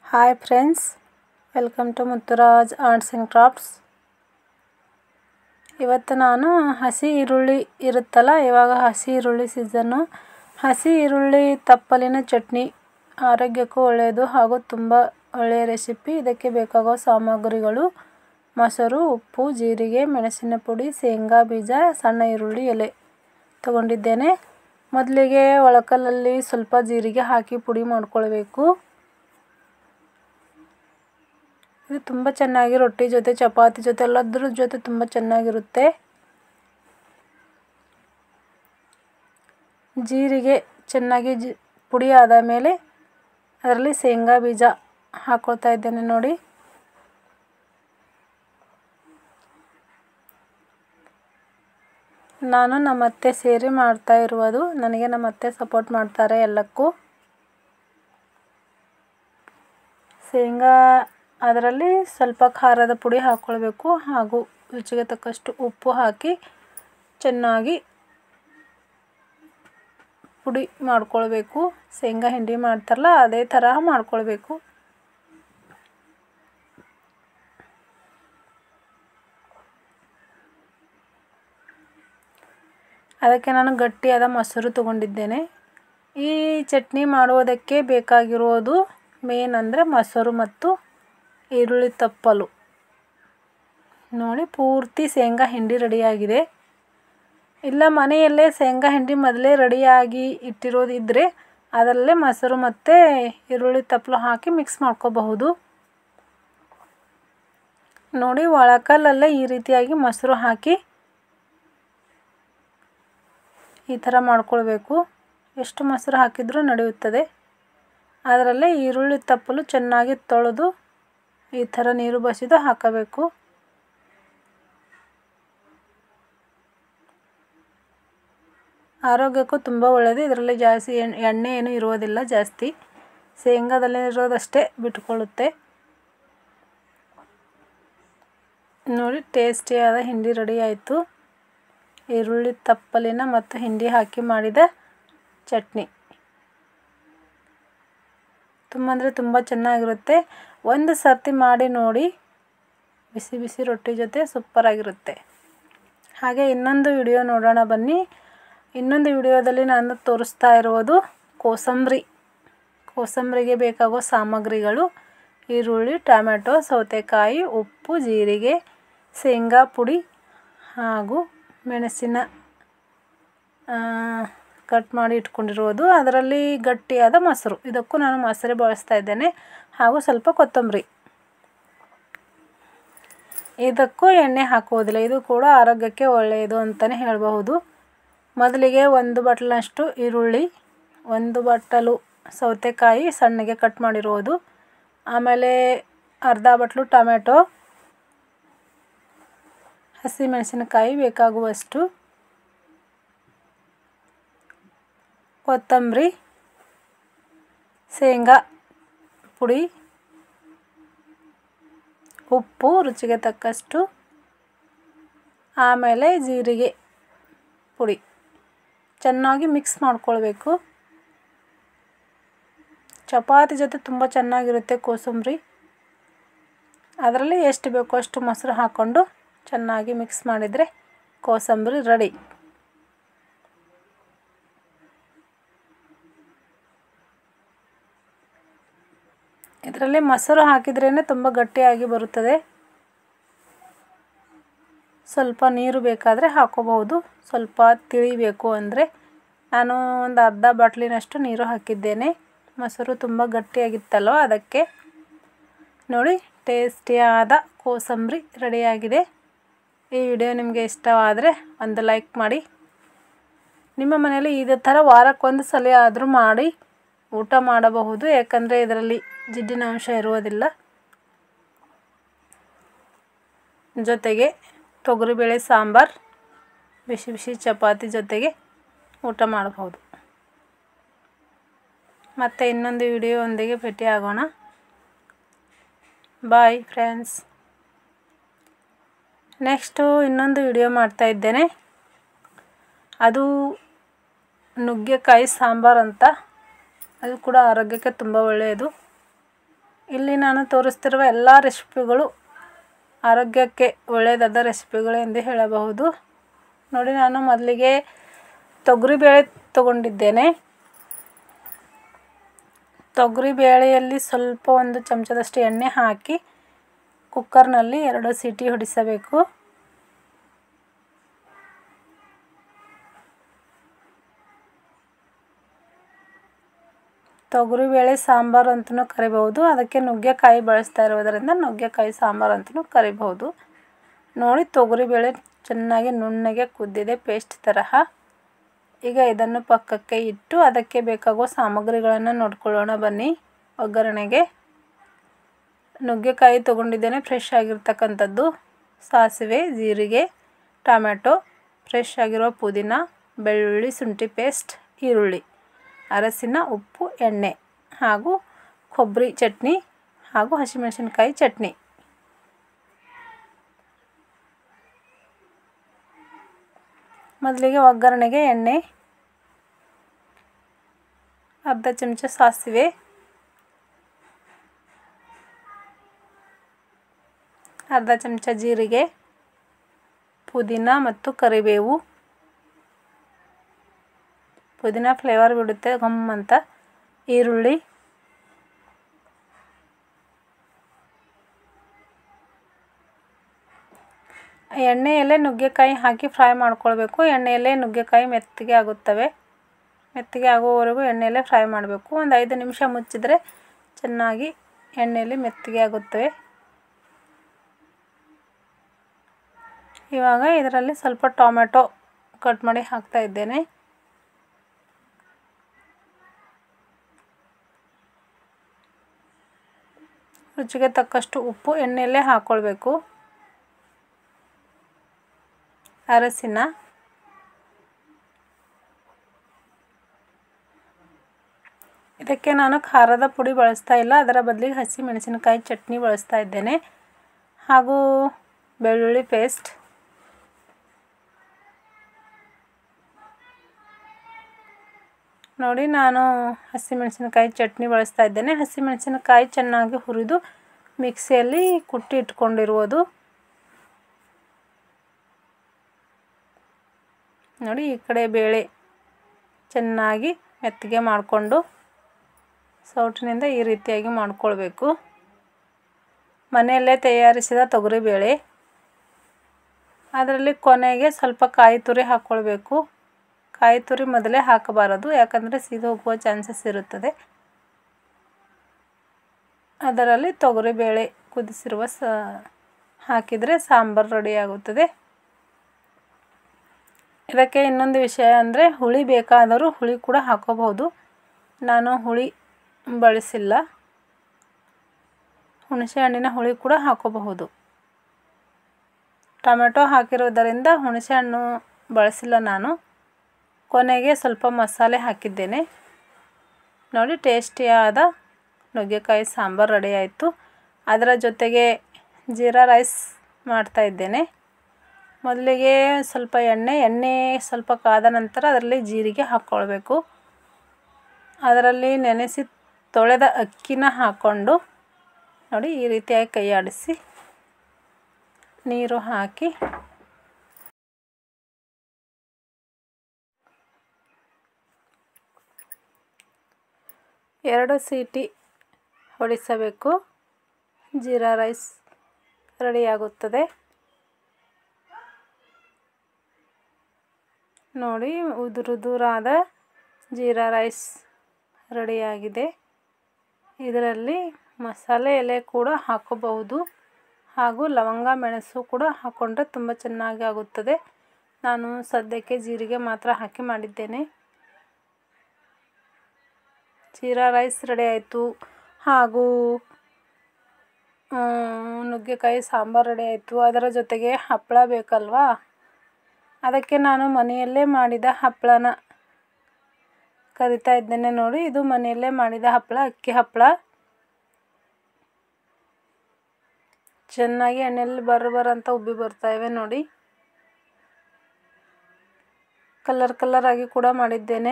hi friends welcome to Muthuraj arts and crafts ಇವತ್ತು ನಾನು ಹಸಿ ಈರುಳ್ಳಿ ಇರುತ್ತಲ್ಲ ಇವಾಗ ಹಸಿ ಈರುಳ್ಳಿ ಸೀಸನ್ನು ಹಸಿ ಈರುಳ್ಳಿ ತಪ್ಪಲಿನ ಚಟ್ನಿ ಆರೋಗ್ಯಕ್ಕೂ ಒಳ್ಳೆಯದು ಹಾಗೂ ತುಂಬ ಒಳ್ಳೆಯ ರೆಸಿಪಿ ಇದಕ್ಕೆ ಬೇಕಾಗುವ ಸಾಮಗ್ರಿಗಳು ಮೊಸರು ಉಪ್ಪು ಜೀರಿಗೆ ಮೆಣಸಿನ ಪುಡಿ ಶೇಂಗಾ ಬೀಜ ಸಣ್ಣ ಈರುಳ್ಳಿ ಎಲೆ ತಗೊಂಡಿದ್ದೇನೆ ಮೊದಲಿಗೆ ಒಳಕಲ್ಲಲ್ಲಿ ಸ್ವಲ್ಪ ಜೀರಿಗೆ ಹಾಕಿ ಪುಡಿ ಮಾಡ್ಕೊಳ್ಬೇಕು ಇದು ತುಂಬ ಚೆನ್ನಾಗಿ ರೊಟ್ಟಿ ಜೊತೆ ಚಪಾತಿ ಜೊತೆ ಎಲ್ಲದ್ರ ಜೊತೆ ತುಂಬ ಚೆನ್ನಾಗಿರುತ್ತೆ ಜೀರಿಗೆ ಚೆನ್ನಾಗಿ ಜಿ ಪುಡಿ ಆದ ಮೇಲೆ ಅದರಲ್ಲಿ ಶೇಂಗಾ ಬೀಜ ಹಾಕ್ಕೊಳ್ತಾ ಇದ್ದೇನೆ ನೋಡಿ ನಾನು ನಮ್ಮ ಅತ್ತೆ ಸೇರಿ ಮಾಡ್ತಾ ಇರುವುದು ನನಗೆ ನಮ್ಮ ಅತ್ತೆ ಸಪೋರ್ಟ್ ಮಾಡ್ತಾರೆ ಎಲ್ಲಕ್ಕೂ ಶೇಂಗಾ ಅದರಲ್ಲಿ ಸ್ವಲ್ಪ ಖಾರದ ಪುಡಿ ಹಾಕ್ಕೊಳ್ಬೇಕು ಹಾಗೂ ರುಚಿಗೆ ತಕ್ಕಷ್ಟು ಉಪ್ಪು ಹಾಕಿ ಚೆನ್ನಾಗಿ ಪುಡಿ ಮಾಡ್ಕೊಳ್ಬೇಕು ಶೇಂಗಾ ಹಿಂಡಿ ಮಾಡ್ತಾರಲ್ಲ ಅದೇ ತರಹ ಮಾಡ್ಕೊಳ್ಬೇಕು ಅದಕ್ಕೆ ನಾನು ಗಟ್ಟಿಯಾದ ಮೊಸರು ತಗೊಂಡಿದ್ದೇನೆ ಈ ಚಟ್ನಿ ಮಾಡುವುದಕ್ಕೆ ಬೇಕಾಗಿರೋದು ಮೇನ್ ಅಂದರೆ ಮೊಸರು ಮತ್ತು ಈರುಳ್ಳಿ ತಪ್ಪಲು ನೋಡಿ ಪೂರ್ತಿ ಶೇಂಗಾ ಹಿಂಡಿ ರೆಡಿಯಾಗಿದೆ ಇಲ್ಲ ಮನೆಯಲ್ಲೇ ಶೇಂಗಾ ಹಿಂಡಿ ಮೊದಲೇ ರೆಡಿಯಾಗಿ ಇಟ್ಟಿರೋದಿದ್ದರೆ ಅದರಲ್ಲೇ ಮೊಸರು ಮತ್ತು ಈರುಳ್ಳಿ ತಪ್ಪಲು ಹಾಕಿ ಮಿಕ್ಸ್ ಮಾಡ್ಕೋಬಹುದು ನೋಡಿ ಒಳಕಲ್ಲಲ್ಲೇ ಈ ರೀತಿಯಾಗಿ ಮೊಸರು ಹಾಕಿ ಈ ಥರ ಮಾಡ್ಕೊಳ್ಬೇಕು ಎಷ್ಟು ಮೊಸರು ಹಾಕಿದರೂ ನಡೆಯುತ್ತದೆ ಅದರಲ್ಲೇ ಈರುಳ್ಳಿ ತಪ್ಪಲು ಚೆನ್ನಾಗಿ ತೊಳೆದು ಈ ಥರ ನೀರು ಬಸಿದು ಹಾಕಬೇಕು ಆರೋಗ್ಯಕ್ಕೂ ತುಂಬ ಒಳ್ಳೆಯದು ಇದರಲ್ಲಿ ಜಾಸ್ತಿ ಎಣ್ಣೆ ಏನೂ ಇರುವುದಿಲ್ಲ ಜಾಸ್ತಿ ಶೇಂಗಾದಲ್ಲಿರೋದಷ್ಟೇ ಬಿಟ್ಕೊಳ್ಳುತ್ತೆ ನೋಡಿ ಟೇಸ್ಟಿಯಾದ ಹಿಂಡಿ ರೆಡಿ ಆಯಿತು ಈರುಳ್ಳಿ ತಪ್ಪಲಿನ ಮತ್ತು ಹಿಂಡಿ ಹಾಕಿ ಮಾಡಿದ ಚಟ್ನಿ ತುಂಬ ಅಂದರೆ ತುಂಬ ಚೆನ್ನಾಗಿರುತ್ತೆ ಒಂದು ಸರ್ತಿ ಮಾಡಿ ನೋಡಿ ಬಿಸಿ ಬಿಸಿ ರೊಟ್ಟಿ ಜೊತೆ ಸೂಪರಾಗಿರುತ್ತೆ ಹಾಗೆ ಇನ್ನೊಂದು ವಿಡಿಯೋ ನೋಡೋಣ ಬನ್ನಿ ಇನ್ನೊಂದು ವಿಡಿಯೋದಲ್ಲಿ ನಾನು ತೋರಿಸ್ತಾ ಇರುವುದು ಕೋಸಂಬರಿ ಕೋಸಂಬರಿಗೆ ಬೇಕಾಗೋ ಸಾಮಗ್ರಿಗಳು ಈರುಳ್ಳಿ ಟೊಮ್ಯಾಟೊ ಸೌತೆಕಾಯಿ ಉಪ್ಪು ಜೀರಿಗೆ ಶೇಂಗಾ ಪುಡಿ ಹಾಗೂ ಮೆಣಸಿನ ಕಟ್ ಮಾಡಿ ಇಟ್ಕೊಂಡಿರುವುದು ಅದರಲ್ಲಿ ಗಟ್ಟಿಯಾದ ಮೊಸರು ಇದಕ್ಕೂ ನಾನು ಮೊಸರು ಬಳಸ್ತಾ ಇದ್ದೇನೆ ಹಾಗೂ ಸ್ವಲ್ಪ ಕೊತ್ತಂಬರಿ ಇದಕ್ಕೂ ಎಣ್ಣೆ ಹಾಕುವುದಿಲ್ಲ ಇದು ಕೂಡ ಆರೋಗ್ಯಕ್ಕೆ ಒಳ್ಳೆಯದು ಅಂತಲೇ ಹೇಳಬಹುದು ಮೊದಲಿಗೆ ಒಂದು ಬಟ್ಲನಷ್ಟು ಈರುಳ್ಳಿ ಒಂದು ಬಟ್ಟಲು ಸೌತೆಕಾಯಿ ಸಣ್ಣಗೆ ಕಟ್ ಮಾಡಿರುವುದು ಆಮೇಲೆ ಅರ್ಧ ಬಟ್ಲು ಟೊಮ್ಯಾಟೊ ಹಸಿಮೆಣಸಿನಕಾಯಿ ಬೇಕಾಗುವಷ್ಟು ಕೊತ್ತಂಬರಿ ಶೇಂಗಾ ಪುಡಿ ಉಪ್ಪು ರುಚಿಗೆ ತಕ್ಕಷ್ಟು ಆಮೇಲೆ ಜೀರಿಗೆ ಪುಡಿ ಚೆನ್ನಾಗಿ ಮಿಕ್ಸ್ ಮಾಡ್ಕೊಳ್ಬೇಕು ಚಪಾತಿ ಜೊತೆ ತುಂಬ ಚೆನ್ನಾಗಿರುತ್ತೆ ಕೋಸಂಬರಿ ಅದರಲ್ಲಿ ಎಷ್ಟು ಬೇಕೋ ಅಷ್ಟು ಮೊಸರು ಹಾಕ್ಕೊಂಡು ಚೆನ್ನಾಗಿ ಮಿಕ್ಸ್ ಮಾಡಿದರೆ ಕೋಸಂಬರಿ ರೆಡಿ ಇದರಲ್ಲಿ ಮೊಸರು ಹಾಕಿದ್ರೇ ತುಂಬ ಗಟ್ಟಿಯಾಗಿ ಬರುತ್ತದೆ ಸ್ವಲ್ಪ ನೀರು ಬೇಕಾದರೆ ಹಾಕೋಬಹುದು ಸ್ವಲ್ಪ ತಿಳಿಬೇಕು ಅಂದರೆ ನಾನು ಒಂದು ಅರ್ಧ ಬಾಟ್ಲಿನಷ್ಟು ನೀರು ಹಾಕಿದ್ದೇನೆ ಮೊಸರು ತುಂಬ ಗಟ್ಟಿಯಾಗಿತ್ತಲ್ವ ಅದಕ್ಕೆ ನೋಡಿ ಟೇಸ್ಟಿಯಾದ ಕೋಸಂಬರಿ ರೆಡಿಯಾಗಿದೆ ಈ ವಿಡಿಯೋ ನಿಮಗೆ ಇಷ್ಟವಾದರೆ ಒಂದು ಲೈಕ್ ಮಾಡಿ ನಿಮ್ಮ ಮನೆಯಲ್ಲಿ ಇದೇ ಥರ ವಾರಕ್ಕೊಂದು ಸಲ ಆದರೂ ಮಾಡಿ ಊಟ ಮಾಡಬಹುದು ಯಾಕಂದರೆ ಇದರಲ್ಲಿ ಜಿಡ್ಡಿನ ಅಂಶ ಇರುವುದಿಲ್ಲ ಜೊತೆಗೆ ತೊಗರಿಬೇಳೆ ಸಾಂಬಾರು ಬಿಸಿ ಬಿಸಿ ಚಪಾತಿ ಜೊತೆಗೆ ಊಟ ಮಾಡಬಹುದು ಮತ್ತು ಇನ್ನೊಂದು ವಿಡಿಯೋದೊಂದಿಗೆ ಭೇಟಿಯಾಗೋಣ ಬಾಯ್ ಫ್ರೆಂಡ್ಸ್ ನೆಕ್ಸ್ಟು ಇನ್ನೊಂದು ವಿಡಿಯೋ ಮಾಡ್ತಾ ಇದ್ದೇನೆ ಅದು ನುಗ್ಗೆಕಾಯಿ ಸಾಂಬಾರು ಅಂತ ಅದು ಕೂಡ ಆರೋಗ್ಯಕ್ಕೆ ತುಂಬ ಒಳ್ಳೆಯದು ಇಲ್ಲಿ ನಾನು ತೋರಿಸ್ತಿರುವ ಎಲ್ಲ ರೆಸಿಪಿಗಳು ಆರೋಗ್ಯಕ್ಕೆ ಒಳ್ಳೆಯದಾದ ರೆಸಿಪಿಗಳು ಎಂದು ಹೇಳಬಹುದು ನೋಡಿ ನಾನು ಮೊದಲಿಗೆ ತೊಗರಿಬೇಳೆ ತಗೊಂಡಿದ್ದೇನೆ ತೊಗರಿ ಬೇಳೆಯಲ್ಲಿ ಸ್ವಲ್ಪ ಒಂದು ಚಮಚದಷ್ಟು ಎಣ್ಣೆ ಹಾಕಿ ಕುಕ್ಕರ್ನಲ್ಲಿ ಎರಡು ಸೀಟಿ ಹೊಡಿಸಬೇಕು ತೊಗರಿಬೇಳೆ ಸಾಂಬಾರು ಅಂತಲೂ ಕರಿಬಹುದು ಅದಕ್ಕೆ ನುಗ್ಗೆಕಾಯಿ ಬಳಸ್ತಾ ಇರೋದರಿಂದ ನುಗ್ಗೆಕಾಯಿ ಸಾಂಬಾರು ಅಂತಲೂ ಕರಿಬಹುದು ನೋಡಿ ತೊಗರಿಬೇಳೆ ಚೆನ್ನಾಗಿ ನುಣ್ಣಗೆ ಕುದ್ದಿದೆ ಪೇಸ್ಟ್ ತರಹ ಈಗ ಇದನ್ನು ಪಕ್ಕಕ್ಕೆ ಇಟ್ಟು ಅದಕ್ಕೆ ಬೇಕಾಗುವ ಸಾಮಗ್ರಿಗಳನ್ನು ನೋಡ್ಕೊಳ್ಳೋಣ ಬನ್ನಿ ಒಗ್ಗರಣೆಗೆ ನುಗ್ಗೆಕಾಯಿ ತೊಗೊಂಡಿದ್ದೇನೆ ಫ್ರೆಶ್ ಆಗಿರ್ತಕ್ಕಂಥದ್ದು ಸಾಸಿವೆ ಜೀರಿಗೆ ಟೊಮೆಟೊ ಫ್ರೆಶ್ ಆಗಿರೋ ಪುದೀನ ಬೆಳ್ಳುಳ್ಳಿ ಶುಂಠಿ ಪೇಸ್ಟ್ ಈರುಳ್ಳಿ ಅರಸಿನ ಉಪ್ಪು ಎಣ್ಣೆ ಹಾಗೂ ಕೊಬ್ಬರಿ ಚಟ್ನಿ ಹಾಗೂ ಹಸಿಮೆಣಸಿನ್ಕಾಯಿ ಚಟ್ನಿ ಮೊದಲಿಗೆ ಒಗ್ಗರಣೆಗೆ ಎಣ್ಣೆ ಅರ್ಧ ಚಮಚ ಸಾಸಿವೆ ಅರ್ಧ ಚಮಚ ಜೀರಿಗೆ ಪುದೀನ ಮತ್ತು ಕರಿಬೇವು ಪುದೀನ ಫ್ಲೇವರ್ ಬಿಡುತ್ತೆ ಘಮ್ ಅಂತ ಈರುಳ್ಳಿ ಎಣ್ಣೆಯಲ್ಲೇ ನುಗ್ಗೆಕಾಯಿ ಹಾಕಿ ಫ್ರೈ ಮಾಡ್ಕೊಳ್ಬೇಕು ಎಣ್ಣೆಯಲ್ಲೇ ನುಗ್ಗೆಕಾಯಿ ಮೆತ್ತಗೆ ಆಗುತ್ತವೆ ಮೆತ್ತಗೆ ಆಗುವವರೆಗೂ ಎಣ್ಣೆಯಲ್ಲೇ ಫ್ರೈ ಮಾಡಬೇಕು ಒಂದು ಐದು ನಿಮಿಷ ಮುಚ್ಚಿದರೆ ಚೆನ್ನಾಗಿ ಎಣ್ಣೆಯಲ್ಲಿ ಮೆತ್ತಗೆ ಆಗುತ್ತವೆ ಇವಾಗ ಇದರಲ್ಲಿ ಸ್ವಲ್ಪ ಟೊಮೆಟೊ ಕಟ್ ಮಾಡಿ ಹಾಕ್ತಾ ಇದ್ದೇನೆ ರುಚಿಗೆ ತಕ್ಕಷ್ಟು ಉಪ್ಪು ಎಣ್ಣೆಯಲ್ಲೇ ಹಾಕ್ಕೊಳ್ಬೇಕು ಅರಸಿನ ಇದಕ್ಕೆ ನಾನು ಖಾರದ ಪುಡಿ ಬಳಸ್ತಾ ಇಲ್ಲ ಅದರ ಬದಲಿಗೆ ಹಸಿ ಮೆಣಸಿನಕಾಯಿ ಚಟ್ನಿ ಬಳಸ್ತಾ ಇದ್ದೇನೆ ಹಾಗೂ ಬೆಳ್ಳುಳ್ಳಿ ಪೇಸ್ಟ್ ನೋಡಿ ನಾನು ಹಸಿಮೆಣಸಿನಕಾಯಿ ಚಟ್ನಿ ಬಳಸ್ತಾ ಇದ್ದೇನೆ ಹಸಿಮೆಣಸಿನಕಾಯಿ ಚೆನ್ನಾಗಿ ಹುರಿದು ಮಿಕ್ಸಿಯಲ್ಲಿ ಕುಟ್ಟಿ ಇಟ್ಕೊಂಡಿರುವುದು ನೋಡಿ ಈ ಕಡೆ ಬೇಳೆ ಚೆನ್ನಾಗಿ ಮೆತ್ತಗೆ ಮಾಡಿಕೊಂಡು ಸೌಟಿನಿಂದ ಈ ರೀತಿಯಾಗಿ ಮಾಡಿಕೊಳ್ಬೇಕು ಮನೆಯಲ್ಲೇ ತಯಾರಿಸಿದ ತೊಗರಿಬೇಳೆ ಅದರಲ್ಲಿ ಕೊನೆಗೆ ಸ್ವಲ್ಪ ಕಾಯಿ ತುರಿ ಹಾಕ್ಕೊಳ್ಬೇಕು ಕಾಯಿ ತುರಿ ಮೊದಲೇ ಹಾಕಬಾರದು ಯಾಕಂದರೆ ಹೋಗುವ ಚಾನ್ಸಸ್ ಇರುತ್ತದೆ ಅದರಲ್ಲಿ ತೊಗರಿಬೇಳೆ ಕುದಿಸಿರುವ ಸ ಹಾಕಿದರೆ ಸಾಂಬಾರು ರೆಡಿಯಾಗುತ್ತದೆ ಇದಕ್ಕೆ ಇನ್ನೊಂದು ವಿಷಯ ಅಂದರೆ ಹುಳಿ ಬೇಕಾದರೂ ಹುಳಿ ಕೂಡ ಹಾಕೋಬಹುದು ನಾನು ಹುಳಿ ಬಳಸಿಲ್ಲ ಹುಣಸೆ ಹಣ್ಣಿನ ಹುಳಿ ಕೂಡ ಹಾಕೋಬಹುದು ಟೊಮೆಟೊ ಹಾಕಿರೋದರಿಂದ ಹುಣಸೆ ಹಣ್ಣು ಬಳಸಿಲ್ಲ ನಾನು ಕೊನೆಗೆ ಸ್ವಲ್ಪ ಮಸಾಲೆ ಹಾಕಿದ್ದೇನೆ ನೋಡಿ ಟೇಸ್ಟಿಯಾದ ನುಗ್ಗೆಕಾಯಿ ಸಾಂಬಾರು ರೆಡಿ ಆಯಿತು ಅದರ ಜೊತೆಗೆ ಜೀರಾ ರೈಸ್ ಮಾಡ್ತಾಯಿದ್ದೇನೆ ಮೊದಲಿಗೆ ಸ್ವಲ್ಪ ಎಣ್ಣೆ ಎಣ್ಣೆ ಸ್ವಲ್ಪ ಕಾದ ನಂತರ ಅದರಲ್ಲಿ ಜೀರಿಗೆ ಹಾಕ್ಕೊಳ್ಬೇಕು ಅದರಲ್ಲಿ ನೆನೆಸಿ ತೊಳೆದ ಅಕ್ಕಿನ ಹಾಕ್ಕೊಂಡು ನೋಡಿ ಈ ರೀತಿಯಾಗಿ ಕೈ ಆಡಿಸಿ ನೀರು ಹಾಕಿ ಎರಡು ಸೀಟಿ ಹೊಡಿಸಬೇಕು ಜೀರಾ ರೈಸ್ ರೆಡಿಯಾಗುತ್ತದೆ ನೋಡಿ ಉದುರುದುರಾದ ಜೀರಾ ರೈಸ್ ರೆಡಿಯಾಗಿದೆ ಇದರಲ್ಲಿ ಮಸಾಲೆ ಎಲೆ ಕೂಡ ಹಾಕೋಬಹುದು ಹಾಗೂ ಲವಂಗ ಮೆಣಸು ಕೂಡ ಹಾಕ್ಕೊಂಡ್ರೆ ತುಂಬ ಚೆನ್ನಾಗಿ ಆಗುತ್ತದೆ ನಾನು ಸದ್ಯಕ್ಕೆ ಜೀರಿಗೆ ಮಾತ್ರ ಹಾಕಿ ಮಾಡಿದ್ದೇನೆ ಜೀರಾ ರೈಸ್ ರೆಡಿ ಆಯಿತು ಹಾಗೂ ನುಗ್ಗೆಕಾಯಿ ಸಾಂಬಾರು ರೆಡಿ ಆಯಿತು ಅದರ ಜೊತೆಗೆ ಹಪ್ಪಳ ಬೇಕಲ್ವಾ ಅದಕ್ಕೆ ನಾನು ಮನೆಯಲ್ಲೇ ಮಾಡಿದ ಹಪ್ಪಳನ ಕರಿತಾ ಇದ್ದೇನೆ ನೋಡಿ ಇದು ಮನೆಯಲ್ಲೇ ಮಾಡಿದ ಹಪ್ಪಳ ಅಕ್ಕಿ ಹಪ್ಪಳ ಚೆನ್ನಾಗಿ ಎಣ್ಣೆಯಲ್ಲಿ ಬರ ಬರ ಅಂತ ಉಬ್ಬಿ ಬರ್ತಾ ಇವೆ ನೋಡಿ ಕಲರ್ ಕಲರ್ ಆಗಿ ಕೂಡ ಮಾಡಿದ್ದೇನೆ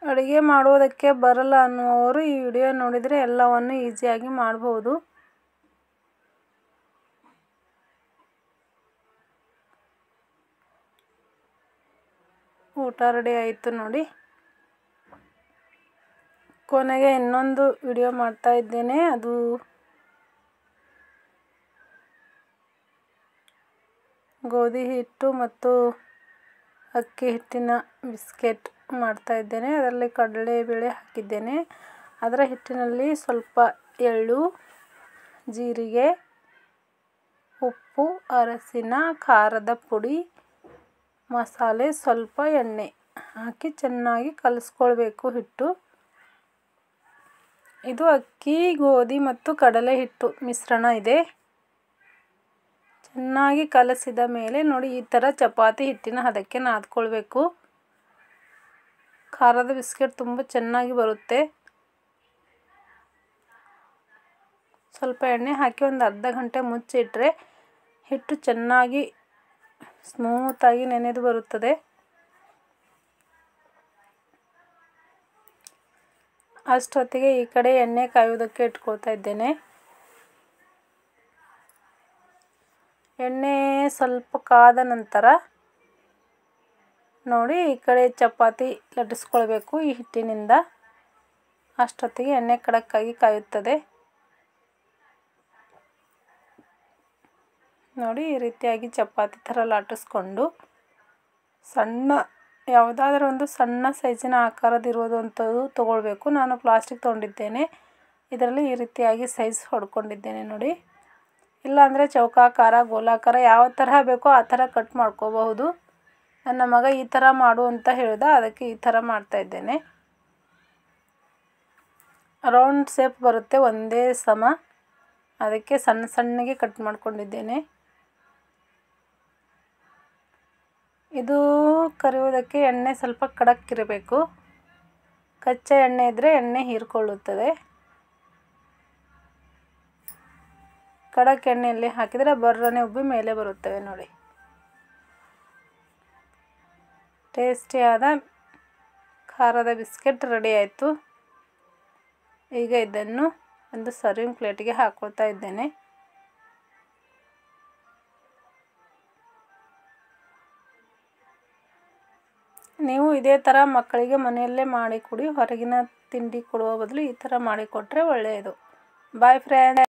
ಅಡುಗೆ ಮಾಡುವುದಕ್ಕೆ ಬರಲ್ಲ ಅನ್ನುವವರು ಈ ವಿಡಿಯೋ ನೋಡಿದರೆ ಎಲ್ಲವನ್ನು ಈಸಿಯಾಗಿ ಮಾಡ್ಬೋದು ಊಟ ರೆಡಿ ಆಯಿತು ನೋಡಿ ಕೊನೆಗೆ ಇನ್ನೊಂದು ವಿಡಿಯೋ ಮಾಡ್ತಾ ಇದ್ದೇನೆ ಅದು ಗೋಧಿ ಹಿಟ್ಟು ಮತ್ತು ಅಕ್ಕಿ ಹಿಟ್ಟಿನ ಬಿಸ್ಕೆಟ್ ಮಾಡ್ತಾ ಇದ್ದೇನೆ ಅದರಲ್ಲಿ ಕಡಲೆಬೇಳೆ ಹಾಕಿದ್ದೇನೆ ಅದರ ಹಿಟ್ಟಿನಲ್ಲಿ ಸ್ವಲ್ಪ ಎಳ್ಳು ಜೀರಿಗೆ ಉಪ್ಪು ಅರಸಿನ ಖಾರದ ಪುಡಿ ಮಸಾಲೆ ಸ್ವಲ್ಪ ಎಣ್ಣೆ ಹಾಕಿ ಚೆನ್ನಾಗಿ ಕಲಿಸ್ಕೊಳ್ಬೇಕು ಹಿಟ್ಟು ಇದು ಅಕ್ಕಿ ಗೋಧಿ ಮತ್ತು ಕಡಲೆ ಹಿಟ್ಟು ಮಿಶ್ರಣ ಇದೆ ಚೆನ್ನಾಗಿ ಕಲಸಿದ ಮೇಲೆ ನೋಡಿ ಈ ಥರ ಚಪಾತಿ ಹಿಟ್ಟಿನ ಹದಕ್ಕೆ ನಾದ್ಕೊಳ್ಬೇಕು ಖಾರದ ಬಿಸ್ಕೆಟ್ ತುಂಬ ಚೆನ್ನಾಗಿ ಬರುತ್ತೆ ಸ್ವಲ್ಪ ಎಣ್ಣೆ ಹಾಕಿ ಒಂದು ಅರ್ಧ ಗಂಟೆ ಮುಚ್ಚಿಟ್ರೆ ಹಿಟ್ಟು ಚೆನ್ನಾಗಿ ಸ್ಮೂತಾಗಿ ನೆನೆದು ಬರುತ್ತದೆ ಅಷ್ಟೊತ್ತಿಗೆ ಈ ಕಡೆ ಎಣ್ಣೆ ಕಾಯುವುದಕ್ಕೆ ಇಟ್ಕೊಳ್ತಾ ಇದ್ದೇನೆ ಎಣ್ಣೆ ಸ್ವಲ್ಪ ಕಾದ ನಂತರ ನೋಡಿ ಈ ಕಡೆ ಚಪಾತಿ ಲಟ್ಟಿಸ್ಕೊಳ್ಬೇಕು ಈ ಹಿಟ್ಟಿನಿಂದ ಅಷ್ಟೊತ್ತಿಗೆ ಎಣ್ಣೆ ಕಡಕ್ಕಾಗಿ ಕಾಯುತ್ತದೆ ನೋಡಿ ಈ ರೀತಿಯಾಗಿ ಚಪಾತಿ ಥರ ಲಾಟಿಸ್ಕೊಂಡು ಸಣ್ಣ ಯಾವುದಾದ್ರೂ ಒಂದು ಸಣ್ಣ ಸೈಜಿನ ಆಕಾರದಿರುವುದು ಅಂಥದ್ದು ತೊಗೊಳ್ಬೇಕು ನಾನು ಪ್ಲಾಸ್ಟಿಕ್ ತೊಗೊಂಡಿದ್ದೇನೆ ಇದರಲ್ಲಿ ಈ ರೀತಿಯಾಗಿ ಸೈಜ್ ಹೊಡ್ಕೊಂಡಿದ್ದೇನೆ ನೋಡಿ ಇಲ್ಲಾಂದರೆ ಚೌಕಾಕಾರ ಗೋಲಾಕಾರ ಯಾವ ತರಹ ಬೇಕೋ ಆ ಥರ ಕಟ್ ಮಾಡ್ಕೋಬಹುದು ನನ್ನ ಮಗ ಈ ಥರ ಮಾಡು ಅಂತ ಹೇಳ್ದ ಅದಕ್ಕೆ ಈ ಥರ ಮಾಡ್ತಾಯಿದ್ದೇನೆ ರೌಂಡ್ ಶೇಪ್ ಬರುತ್ತೆ ಒಂದೇ ಸಮ ಅದಕ್ಕೆ ಸಣ್ಣ ಸಣ್ಣಗೆ ಕಟ್ ಮಾಡ್ಕೊಂಡಿದ್ದೇನೆ ಇದು ಕರಿಯೋದಕ್ಕೆ ಎಣ್ಣೆ ಸ್ವಲ್ಪ ಕಡಕ್ಕಿರಬೇಕು ಕಚ್ಚಾ ಎಣ್ಣೆ ಇದ್ದರೆ ಎಣ್ಣೆ ಹೀರ್ಕೊಳ್ಳುತ್ತದೆ ಕಡಕ್ ಎಣ್ಣೆಯಲ್ಲಿ ಹಾಕಿದರೆ ಬರ್ರನೆ ಉಬ್ಬಿ ಮೇಲೆ ಬರುತ್ತವೆ ನೋಡಿ ಟೇಸ್ಟಿಯಾದ ಖಾರದ ಬಿಸ್ಕೆಟ್ ರೆಡಿ ಆಯಿತು ಈಗ ಇದನ್ನು ಒಂದು ಸರ್ವಿಂಗ್ ಪ್ಲೇಟಿಗೆ ಹಾಕ್ಕೊಳ್ತಾ ಇದ್ದೇನೆ ನೀವು ಇದೇ ಥರ ಮಕ್ಕಳಿಗೆ ಮನೆಯಲ್ಲೇ ಮಾಡಿ ಕೊಡಿ ಹೊರಗಿನ ತಿಂಡಿ ಕೊಡುವ ಬದಲು ಈ ಥರ ಮಾಡಿಕೊಟ್ರೆ ಒಳ್ಳೆಯದು ಬಾಯ್ ಫ್ರೆಂಡ್